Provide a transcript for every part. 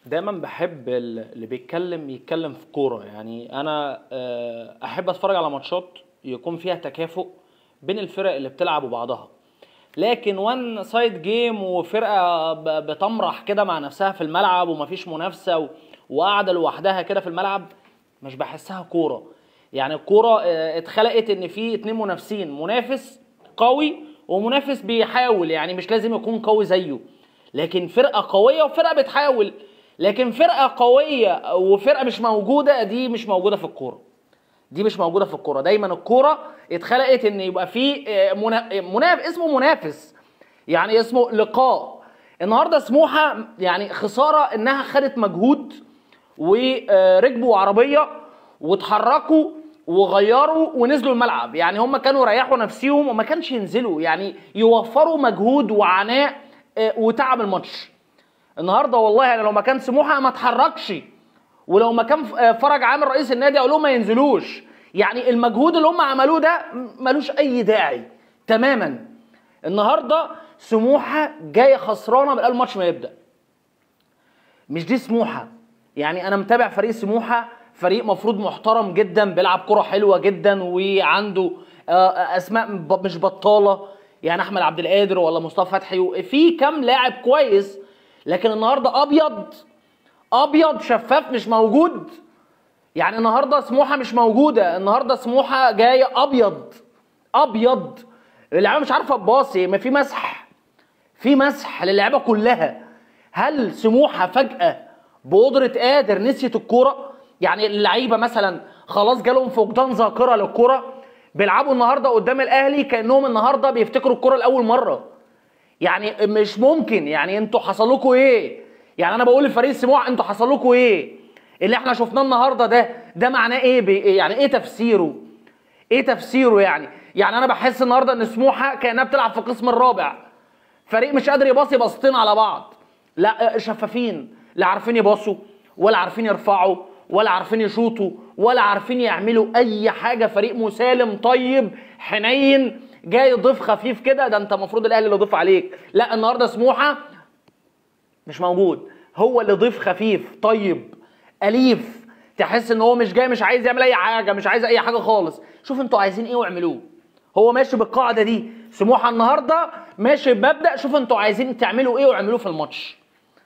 دايما بحب ال- اللي بيتكلم يتكلم في كوره يعني انا آه، احب اتفرج على ماتشات يكون فيها تكافؤ بين الفرق اللي بتلعب وبعضها لكن وان سايد جيم وفرقه ب- بتمرح كده مع نفسها في الملعب ومفيش منافسه و- وقاعده لوحدها كده في الملعب مش بحسها كوره يعني الكوره آه، اتخلقت ان في اتنين منافسين منافس قوي ومنافس بيحاول يعني مش لازم يكون قوي زيه لكن فرقه قويه وفرقه بتحاول لكن فرقه قويه وفرقه مش موجوده دي مش موجوده في الكوره دي مش موجوده في الكوره دايما الكوره اتخلقت ان يبقى في آه، منا- منافس اسمه منافس يعني اسمه لقاء النهارده سموحه يعني خساره انها خدت مجهود وركبوا عربيه واتحركوا وغيروا ونزلوا الملعب يعني هم كانوا ريحوا نفسيهم وما كانش ينزلوا يعني يوفروا مجهود وعناء آه، وتعب الماتش النهارده والله يعني لو ما كان سموحه ما اتحركش ولو ما كان ف- آه، فرج عامر رئيس النادي اقول لهم ما ينزلوش يعني المجهود اللي هم عملوه ده م- ملوش اي داعي تماما النهارده سموحه جايه خسرانه من قبل الماتش ما يبدا مش دي سموحه يعني انا متابع فريق سموحه فريق مفروض محترم جدا بيلعب كرة حلوه جدا وعنده آه، اسماء ب- مش بطاله يعني احمد عبد القادر ولا مصطفى فتحي في كام لاعب كويس لكن النهارده ابيض ابيض شفاف مش موجود يعني النهارده سموحه مش موجوده النهارده سموحه جايه ابيض ابيض اللعيبه مش عارفه تباصي ما في مسح في مسح للعيبه كلها هل سموحه فجاه بقدره قادر نسيت الكوره يعني اللعيبه مثلا خلاص جالهم فقدان ذاكره للكوره بيلعبوا النهارده قدام الاهلي كانهم النهارده بيفتكروا الكوره لاول مره يعني مش ممكن يعني انتوا حصل لكم ايه يعني انا بقول لفريق سموحه انتوا حصل لكم ايه اللي احنا شفناه النهارده ده ده معناه ايه بي يعني ايه تفسيره ايه تفسيره يعني يعني انا بحس النهارده ان سموحه كانها بتلعب في القسم الرابع فريق مش قادر يباصي باصتين على بعض لا شفافين لا عارفين يباصوا ولا عارفين يرفعوا ولا عارفين يشوطوا ولا عارفين يعملوا اي حاجه فريق مسالم طيب حنين جاي ضيف خفيف كده ده انت المفروض الاهلي اللي ضيف عليك لا النهارده سموحه مش موجود هو اللي ضيف خفيف طيب اليف تحس ان هو مش جاي مش عايز يعمل اي حاجه مش عايز اي حاجه خالص شوف انتوا عايزين ايه واعملوه هو ماشي بالقاعده دي سموحه النهارده ماشي بمبدا شوف انتوا عايزين تعملوا ايه واعملوه في الماتش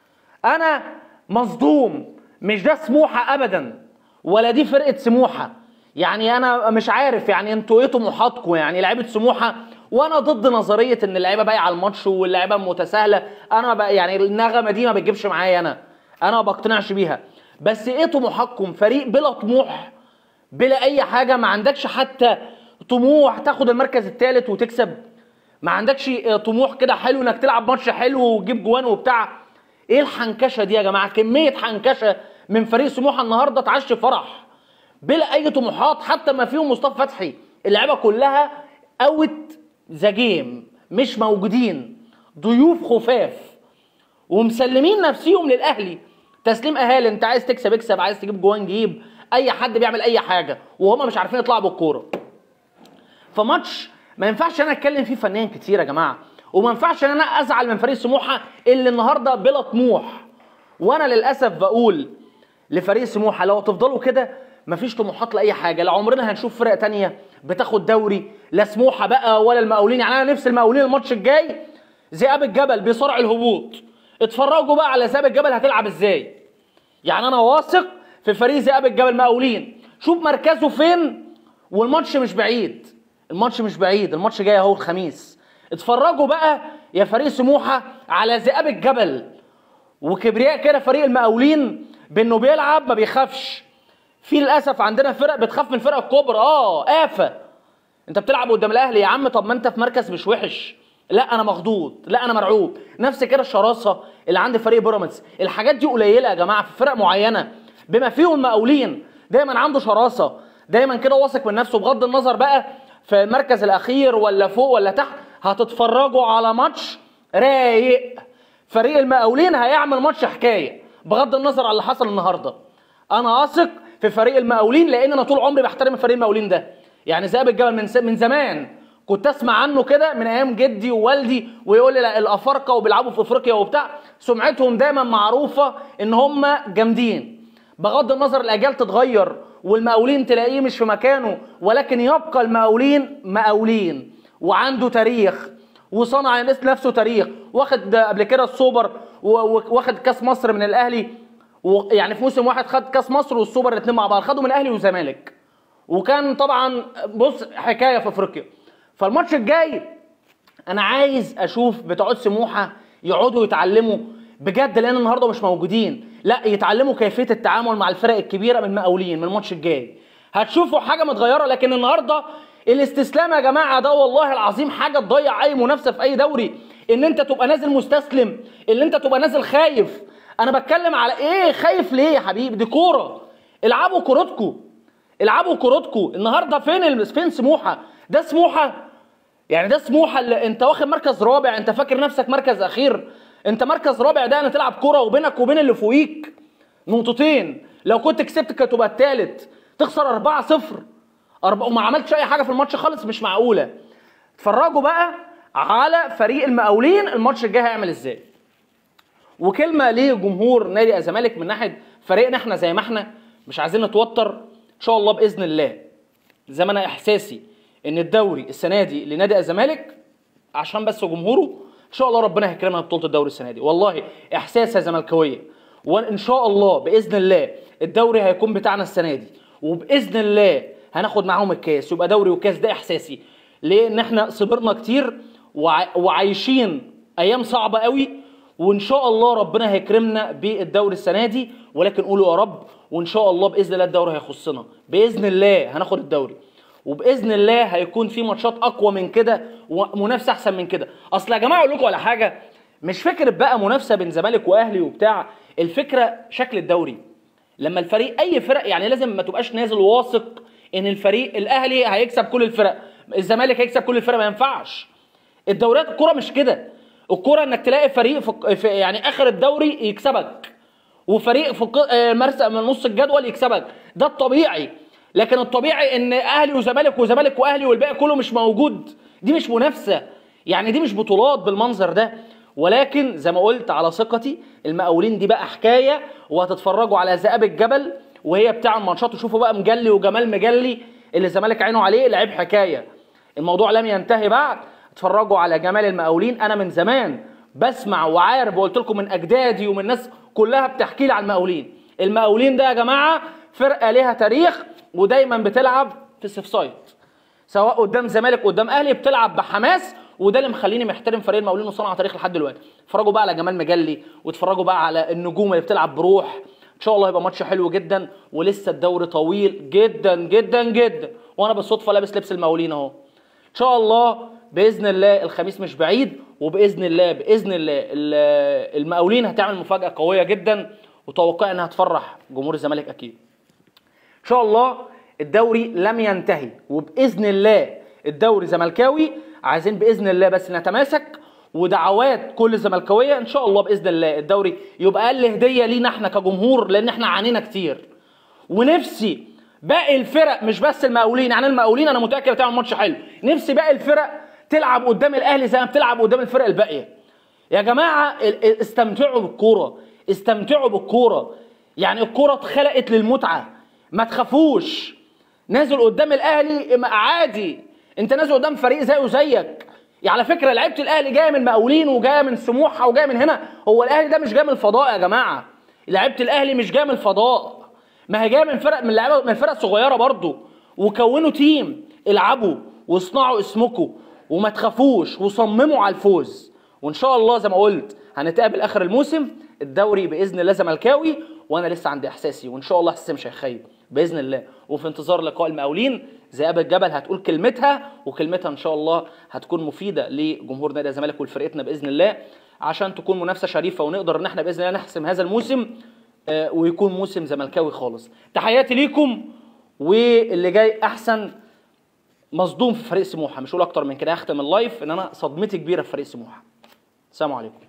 انا مصدوم مش ده سموحه ابدا ولا دي فرقه سموحه يعني انا مش عارف يعني انتوا ايه طموحاتكم يعني لعيبه سموحه وانا ضد نظريه ان اللعيبه بايعه الماتش واللعيبه متساهله انا بقى يعني النغمه دي ما بتجيبش معايا انا انا ما بقتنعش بيها بس ايه طموحاتكم فريق بلا طموح بلا اي حاجه ما عندكش حتى طموح تاخد المركز الثالث وتكسب ما عندكش آه، طموح كده حلو انك تلعب ماتش حلو وتجيب جوان وبتاع ايه الحنكشه دي يا جماعه كميه حنكشه من فريق سموحه النهارده تعشي فرح بلا اي طموحات حتى ما فيهم مصطفى فتحي اللعيبه كلها اوت ذا جيم مش موجودين ضيوف خفاف ومسلمين نفسيهم للاهلي تسليم اهالي انت عايز تكسب اكسب عايز تجيب جوان جيب اي حد بيعمل اي حاجه وهم مش عارفين يطلعوا بالكوره فماتش ما ينفعش انا اتكلم فيه فنيا كتير يا جماعه وما ينفعش ان انا ازعل من فريق سموحه اللي النهارده بلا طموح وانا للاسف بقول لفريق سموحه لو تفضلوا كده مفيش طموحات لاي حاجه لا عمرنا هنشوف فرق تانية بتاخد دوري لا سموحه بقى ولا المقاولين يعني انا نفس المقاولين الماتش الجاي ذئاب الجبل بيصارع الهبوط اتفرجوا بقى على ذئاب الجبل هتلعب ازاي يعني انا واثق في فريق ذئاب الجبل مقاولين شوف مركزه فين والماتش مش بعيد الماتش مش بعيد الماتش جاي اهو الخميس اتفرجوا بقى يا فريق سموحه على ذئاب الجبل وكبرياء كده فريق المقاولين بانه بيلعب ما بيخافش في للاسف عندنا فرق بتخاف من الفرق الكبرى اه آفة انت بتلعب قدام الاهلي يا عم طب ما انت في مركز مش وحش لا انا مخضوض لا انا مرعوب نفس كده الشراسه اللي عند فريق بيراميدز الحاجات دي قليله يا جماعه في فرق معينه بما فيهم المقاولين دايما عنده شراسه دايما كده واثق من نفسه بغض النظر بقى في المركز الاخير ولا فوق ولا تحت هتتفرجوا على ماتش رايق فريق المقاولين هيعمل ماتش حكايه بغض النظر على اللي حصل النهارده انا اثق في فريق المقاولين لان انا طول عمري بحترم فريق المقاولين ده يعني ذئاب الجبل من س- من زمان كنت اسمع عنه كده من ايام جدي ووالدي ويقول لي لا الافارقه وبيلعبوا في افريقيا وبتاع سمعتهم دايما معروفه ان هم جامدين بغض النظر الاجيال تتغير والمقاولين تلاقيه مش في مكانه ولكن يبقى المقاولين مقاولين وعنده تاريخ وصنع الناس نفسه تاريخ واخد قبل كده السوبر و- و- واخد كاس مصر من الاهلي و- يعني في موسم واحد خد كاس مصر والسوبر الاثنين مع بعض خدوا من الاهلي والزمالك وكان طبعا بص حكايه في افريقيا فالماتش الجاي انا عايز اشوف بتوع سموحه يقعدوا يتعلموا بجد لان النهارده مش موجودين لا يتعلموا كيفيه التعامل مع الفرق الكبيره من المقاولين من الماتش الجاي هتشوفوا حاجه متغيره لكن النهارده الاستسلام يا جماعه ده والله العظيم حاجه تضيع اي منافسه في اي دوري ان انت تبقى نازل مستسلم ان انت تبقى نازل خايف انا بتكلم على ايه خايف ليه يا حبيبي دي كوره العبوا كورتكم العبوا كورتكم النهارده فين ال- فين سموحه ده سموحه يعني ده سموحه اللي انت واخد مركز رابع انت فاكر نفسك مركز اخير انت مركز رابع ده انا تلعب كوره وبينك وبين اللي فوقيك نقطتين لو كنت كسبت كنت تبقى التالت تخسر 4 0 أربعة وما عملتش اي حاجه في الماتش خالص مش معقوله اتفرجوا بقى على فريق المقاولين الماتش الجاي هيعمل ازاي وكلمه لجمهور نادي الزمالك من ناحيه فريقنا احنا زي ما احنا مش عايزين نتوتر ان شاء الله باذن الله زي ما انا احساسي ان الدوري السنه دي لنادي الزمالك عشان بس جمهوره ان شاء الله ربنا هيكرمنا ببطوله الدوري السنه دي والله احساس يا زملكاويه وان شاء الله باذن الله الدوري هيكون بتاعنا السنه دي وباذن الله هناخد معاهم الكاس يبقى دوري وكاس ده احساسي ليه ان احنا صبرنا كتير وع- وعايشين ايام صعبه قوي وان شاء الله ربنا هيكرمنا بالدوري السنه دي ولكن قولوا يا رب وان شاء الله باذن الله الدوري هيخصنا باذن الله هناخد الدوري وباذن الله هيكون في ماتشات اقوى من كده ومنافسه احسن من كده اصل يا جماعه اقول لكم على حاجه مش فكره بقى منافسه بين زمالك واهلي وبتاع الفكره شكل الدوري لما الفريق اي فرق يعني لازم ما تبقاش نازل واثق ان الفريق الاهلي هيكسب كل الفرق الزمالك هيكسب كل الفرق ما ينفعش الدوريات الكوره مش كده الكوره انك تلاقي فريق في في- يعني اخر الدوري يكسبك وفريق في الق- آه، مرسى من نص الجدول يكسبك ده الطبيعي لكن الطبيعي ان اهلي وزمالك وزمالك واهلي والباقي كله مش موجود دي مش منافسه يعني دي مش بطولات بالمنظر ده ولكن زي ما قلت على ثقتي المقاولين دي بقى حكايه وهتتفرجوا على ذئاب الجبل وهي بتاع الماتشات وشوفوا بقى مجلي وجمال مجلي اللي الزمالك عينه عليه لعيب حكايه الموضوع لم ينتهي بعد اتفرجوا على جمال المقاولين انا من زمان بسمع وعارف وقلت لكم من اجدادي ومن الناس كلها بتحكي لي على المقاولين المقاولين ده يا جماعه فرقه ليها تاريخ ودايما بتلعب في السيف سايد سواء قدام زمالك قدام اهلي بتلعب بحماس وده اللي مخليني محترم فريق المقاولين وصنع تاريخ لحد دلوقتي اتفرجوا بقى على جمال مجلي واتفرجوا بقى على النجوم اللي بتلعب بروح ان شاء الله هيبقى ماتش حلو جدا ولسه الدوري طويل جدا جدا جدا وانا بالصدفه لابس لبس المقاولين اهو ان شاء الله باذن الله الخميس مش بعيد وباذن الله باذن الله ال- المقاولين هتعمل مفاجاه قويه جدا وتوقع انها هتفرح جمهور الزمالك اكيد ان شاء الله الدوري لم ينتهي وباذن الله الدوري زملكاوي عايزين باذن الله بس نتماسك ودعوات كل الزملكاويه ان شاء الله باذن الله الدوري يبقى اقل هديه لينا احنا كجمهور لان احنا عانينا كتير ونفسي باقي الفرق مش بس المقاولين يعني المقاولين انا متاكد هتعمل ماتش حلو نفسي باقي الفرق تلعب قدام الاهلي زي ما بتلعب قدام الفرق الباقيه يا جماعه ال- ال- استمتعوا بالكوره استمتعوا بالكوره يعني الكوره اتخلقت للمتعه ما تخافوش نازل قدام الاهلي م- عادي انت نازل قدام فريق زيه زيك يعني على فكره لعيبه الاهلي جايه من مقاولين وجايه من سموحه وجايه من هنا هو الاهلي ده مش جاي من الفضاء يا جماعه لعيبه الاهلي مش جايه من الفضاء ما هي جايه من فرق من لعيبه من الفرق الصغيره برضو وكونوا تيم العبوا واصنعوا اسمكم وما تخافوش وصمموا على الفوز وان شاء الله زي ما قلت هنتقابل اخر الموسم الدوري باذن الله زملكاوي وانا لسه عندي احساسي وان شاء الله احساسي مش هيخيب باذن الله وفي انتظار لقاء المقاولين ذئاب الجبل هتقول كلمتها وكلمتها ان شاء الله هتكون مفيده لجمهور نادي الزمالك ولفرقتنا باذن الله عشان تكون منافسه شريفه ونقدر ان احنا باذن الله نحسم هذا الموسم آه، ويكون موسم زملكاوي خالص تحياتي ليكم واللي جاي احسن مصدوم في فريق سموحه مش هقول اكتر من كده هختم اللايف ان انا صدمتي كبيره في فريق سموحه السلام عليكم